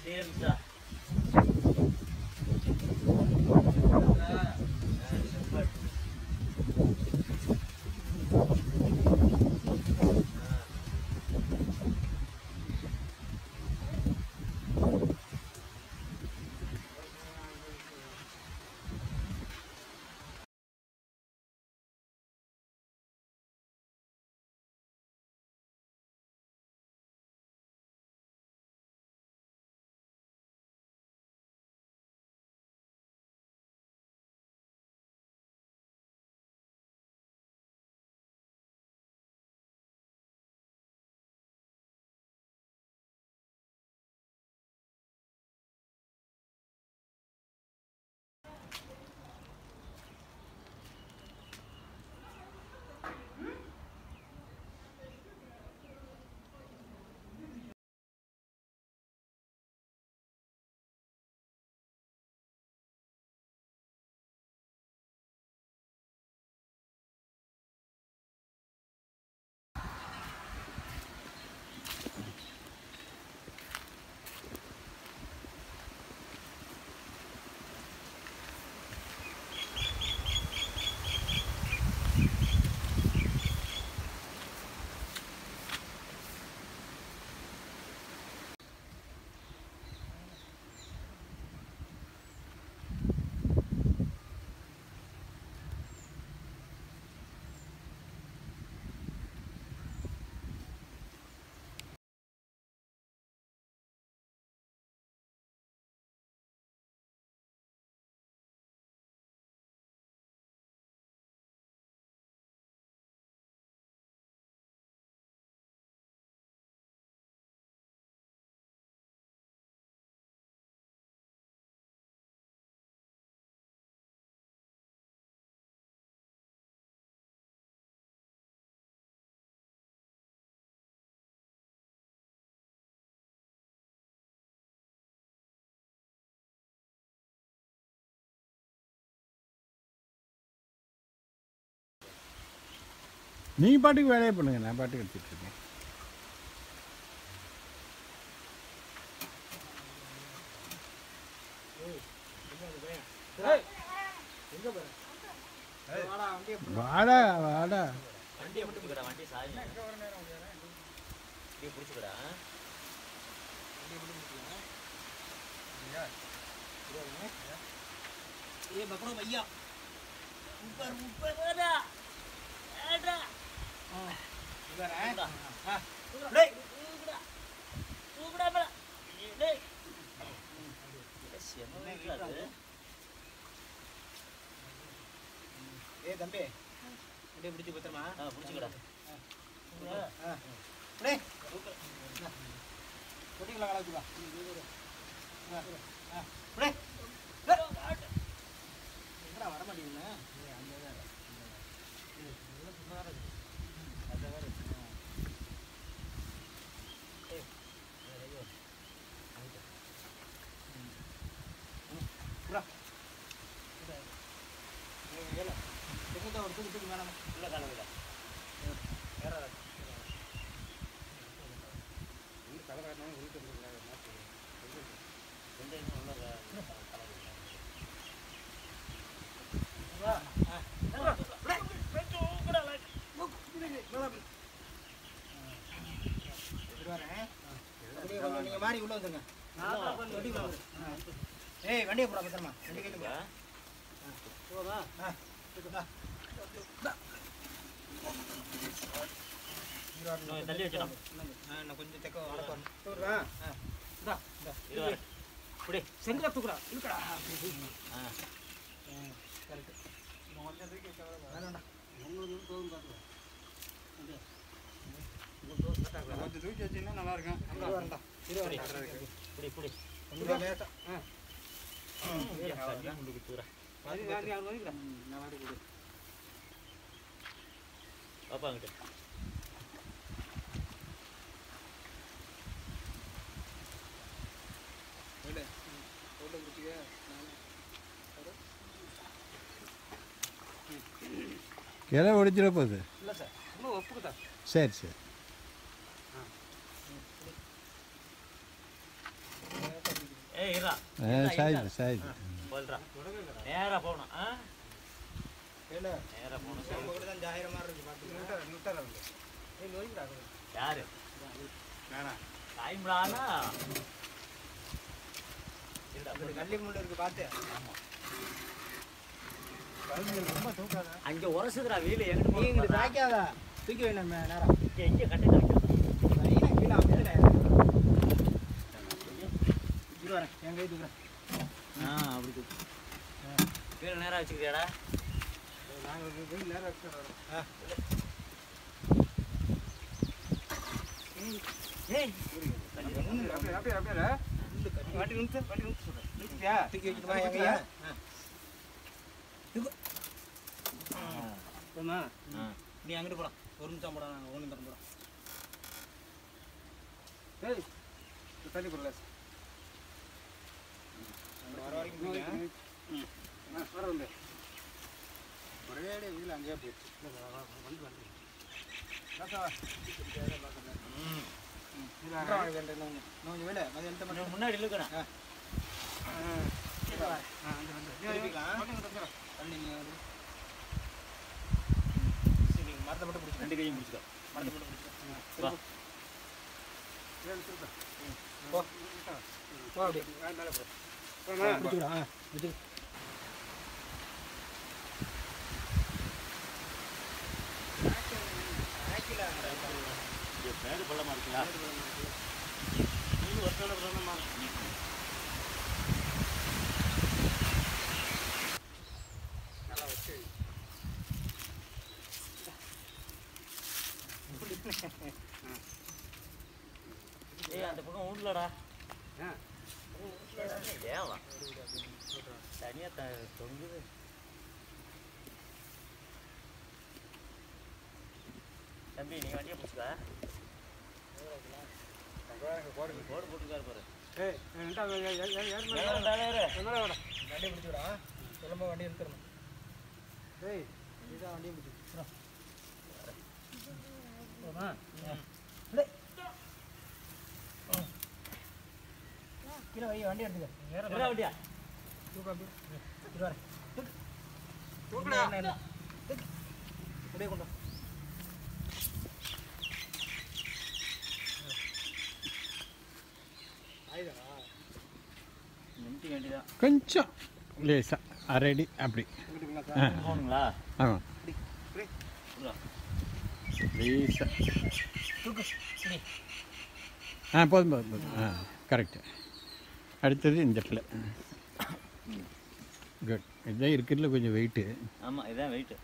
நீங்கள் பாட்டுக்கு வேலையை பண்ணுங்க நான் பாட்டுக்கு எடுத்துட்டு இருக்கேன் வாடா வாடா வண்டியை பிடிச்சிக்கடா வண்டி சாய் வண்டியை பிடிச்சிக்கடா ஏ பக்கரோ பையா உப்பர் உப்பர் வாடா ஏடா இவரா ஆ டேய் தூக்குடா தூக்குடா மேல டேய் செம்ம அது ஏ தம்பி அப்படியே பிடிச்சு பத்திரமா ஆ பிடிச்சிக்கடா ஆ அப்படியே கொட்டிங்களா கலக்குதா ஆ ஆ அப்படியே என்னடா வர மாட்டீங்களா ஒரு தூக்கு தூக்கு மேடம் உள்ள கலக்குடா எந்த இன்னும் உள்ள க- கலக்குடா இப்படி வரேன் அப்படியே கொஞ்சம் நீங்க மாறி உள்ள வந்துருங்க வண்டிக்குள்ள வந்துரு. ஆ. ஏய் வண்டியை போடா பத்திரமா வண்டி கையில போடா போதா ஆ இந்தா. இன்னும் தள்ளி வச்சிடும் ஆ, நான் கொஞ்சம் தெக்க வடக்கம் தூக்குறா ஆ இந்தா இந்தா இது வர இப்படி செங்கலா தூக்குறா இழுக்கடா ஆ கரெக்ட் கொஞ்சம் தூக்கி வேணாம்டா கொஞ்சம் தூக்கி வச்சிங்கன்னா நல்லா இருக்கும் இரு வரேன்டா இரு வரேன்டா இப்படி இப்படி கொஞ்சம் லேட்டா ஆ தள்ளி உங்களுக்கு தூர அது வேற யார் வந்துக்கிறா நான் வாடி கொடு பாப்பா அங்கிட்டு விடு போட்டு குடிச்சிக்க கிளை ஒடிச்சிட போகுது இல்லை சார் இன்னும் ஒப்புக்குதா சரி சரி ஏய் இருடா சாயுது சாயுது போல்றா நேரா போகணும் ஆ இல்ல நேரா போகணும் நம்ம கூட தான் ஜாயிர மாதிரி இருக்கு பாத்துக்கலாம் ஏய் நோய்டா யாரு வேணா டைம்லானா இருடா அப்படி கள்ளி முள்ளு இருக்கு பாத்து ரொம்ப தூக்காத அங்க உரசுதுடா வீடு எங்கிட்டு நீ இங்க போகணும் சாய்க்காத தூக்கி வை நம்ம நேரம் இங்க எங்க கட்டி வைக்கிறதா லைனா கீழே அமைச்சிட்டேன் இரு வரேன் என் கை தூக்குறேன் ஆ அப்படி தூக்கு. கீழே நேரா வச்சுக்கிறியாடா நாங்கள் போய் நேரம் வச்சுக்கிறோம் ஆ ஏய் அப்படியே அப்படியே அப்படியே வண்டி நிறுத்து வண்டி நிறுத்து சொல்றேன் நிறுத்தியா தூக்கி வைக்கணுமா என் கையா போமா ஆ. நீ அங்கிட்டு போலாம் ஒரு நிமிஷம் போடா நாங்கள் ஒன்று தரம் போகிறோம் ஏய் தள்ளி போடல வர வரைக்கும் ம் வர வந்து ஒரே வீல் அங்கேயே போயிடுச்சு வந்து வந்து கொஞ்சம் விட அது எழுத்த கொஞ்சம் முன்னாடி இழுக்கணும் மரத்தை மட்டும் பிடிச்சி ரெண்டு கையும் பிடிச்சிக்கோ மரத்தை மட்டும் பிடிச்சி வா. போ போ அப்படி பிடிச்சிவிடா ஆ பிடிச்சி இது பேரு பள்ளமா இருக்குங்களா நீங்க ஒரு தடவை சொல்லணுமா ஏய் அந்த பக்கம் ஊர்லடா ஏவா தனியா த தொங்குது தம்பி நீ வண்டியை பிடிச்சிக்கா போடு போட்டுக்காரு பாரு மேல மேல ஏறு. வண்டி பிடிச்சிவிடா சொல்லும்போது வண்டி எடுத்துடணும் ஏய் இதுதான் வண்டியை பிடிச்சி போமா கீழே வை வண்டி எடுத்துக்க இருடா வண்டியா தூக்கு அப்படி இரு வரேன் தூக்கு தூக்குடா தூக்கு அப்படியே கொண்டு வா. ஆயுதா நிமிட்டி வேண்டியதான் கொஞ்சம் லேசா அரை அடி அப்படி இங்கிட்டுங்களா ஆ சார் போகணுங்களா ஆமாம் இப்படி லேசா தூக்கு இப்படி ஆ போதும் போதும் போதும் ஆ கரெக்டு அடுத்தது இந்த இடத்துல குட் இதுதான் இருக்கிறதுல கொஞ்சம் வெயிட்டு ஆமாம் இதான் வெயிட்டு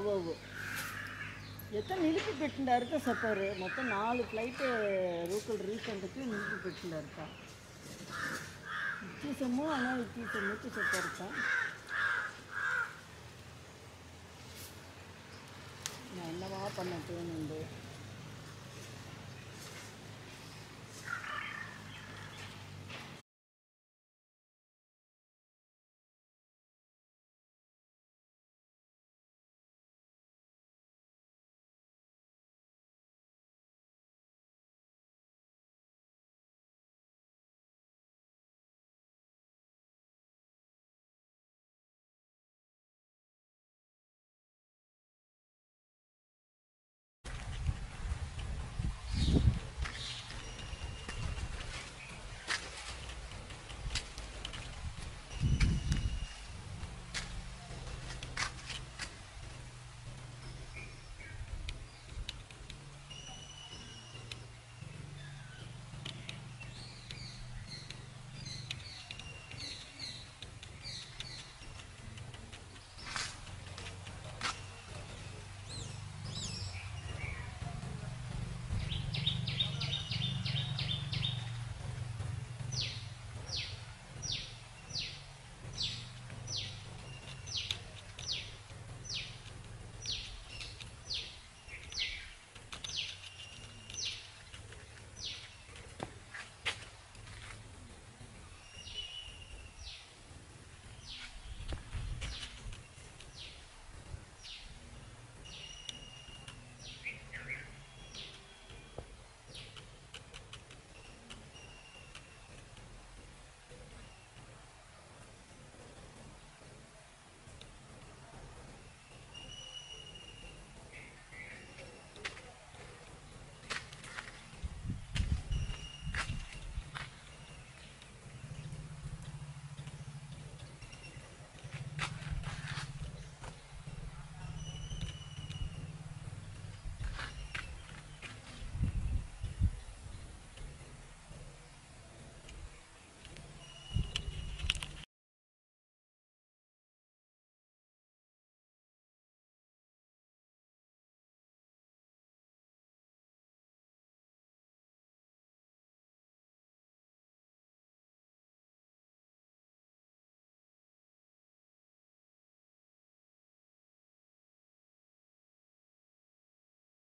ಅವು ఎత్త నిలిపిపెట్టిండారు చెప్పారు మొత్తం నాలుగు ఫ్లైట్ రూకులు రీసెంట్కి నిలిపిపెట్టిండారు ఇచ్చేసాము అలా ఇచ్చేసాము చెప్పారు நான் என்னவா பண்ண தோணுண்டு